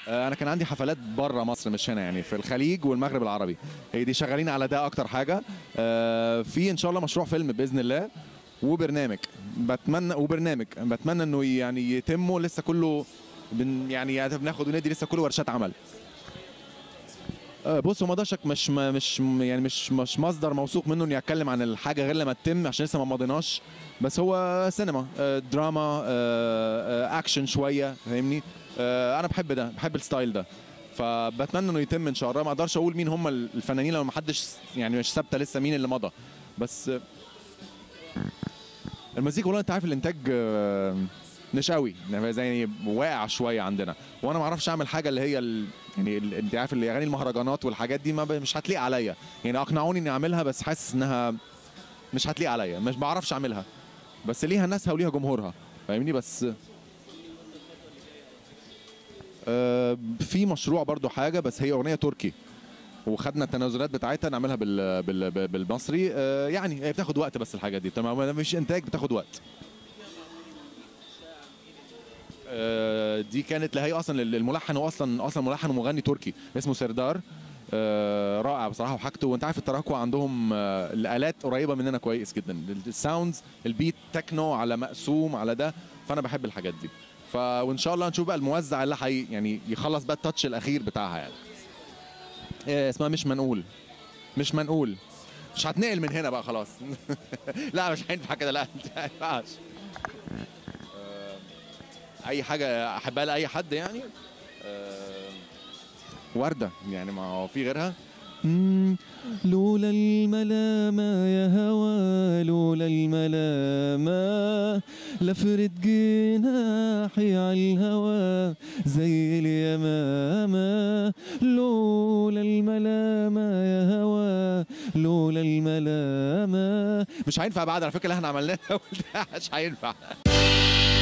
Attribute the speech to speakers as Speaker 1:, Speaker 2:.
Speaker 1: آه، انا كان عندي حفلات بره مصر مش هنا يعني في الخليج والمغرب العربي هي دي شغالين على ده اكتر حاجه آه، في ان شاء الله مشروع فيلم باذن الله وبرنامج بتمنى وبرنامج بتمنى انه يعني يتموا لسه كله بن يعني بناخد وندي لسه كله ورشات عمل آه، بص هو ما ده شك مش ما- مش يعني مش مش مصدر موثوق منه اني اتكلم عن الحاجه غير لما تتم عشان لسه ما مضيناش بس هو سينما آه، دراما آه، آه، اكشن شويه فاهمني آه، انا بحب ده بحب الستايل ده فبتمنى انه يتم ان شاء الله ما اقدرش اقول مين هم الفنانين لو ما حدش يعني مش ثابته لسه مين اللي مضى بس آه، المزيكا والله انت عارف الانتاج آه، مش قوي يعني زي واقع شويه عندنا وانا ما اعرفش اعمل حاجه اللي هي ال... يعني ال... انت عارف اللي اغاني المهرجانات والحاجات دي ما ب... مش هتليق عليا يعني اقنعوني اني اعملها بس حاسس انها مش هتليق عليا مش بعرفش اعملها بس ليها ناسها وليها جمهورها فاهمني بس آه، في مشروع برضو حاجه بس هي اغنيه تركي وخدنا التنازلات بتاعتها نعملها بال... بال... بالمصري آه، يعني هي بتاخد وقت بس الحاجات دي تمام مش انتاج بتاخد وقت آه، دي كانت لا هي اصلا الملحن هو اصلا اصلا ملحن ومغني تركي اسمه سردار آه، رائع بصراحه وحاجته وانت عارف التراكوة عندهم آه، الالات قريبه مننا كويس جدا الساوندز البيت تكنو على مقسوم على ده فانا بحب الحاجات دي ف وان شاء الله نشوف بقى الموزع اللي حي يعني يخلص بقى التاتش الاخير بتاعها يعني آه، اسمها مش منقول مش منقول مش هتنقل من هنا بقى خلاص لا مش هينفع كده لا ما ينفعش اي حاجه احبها لاي حد يعني آه، ورده يعني ما هو في غيرها مم، لولا الملامة يا هوى لولا الملامة لفرد جناحي على الهوى زي اليمامة لولا الملامة يا هوى لولا الملامة مش هينفع بعد على فكرة اللي احنا عملناه مش هينفع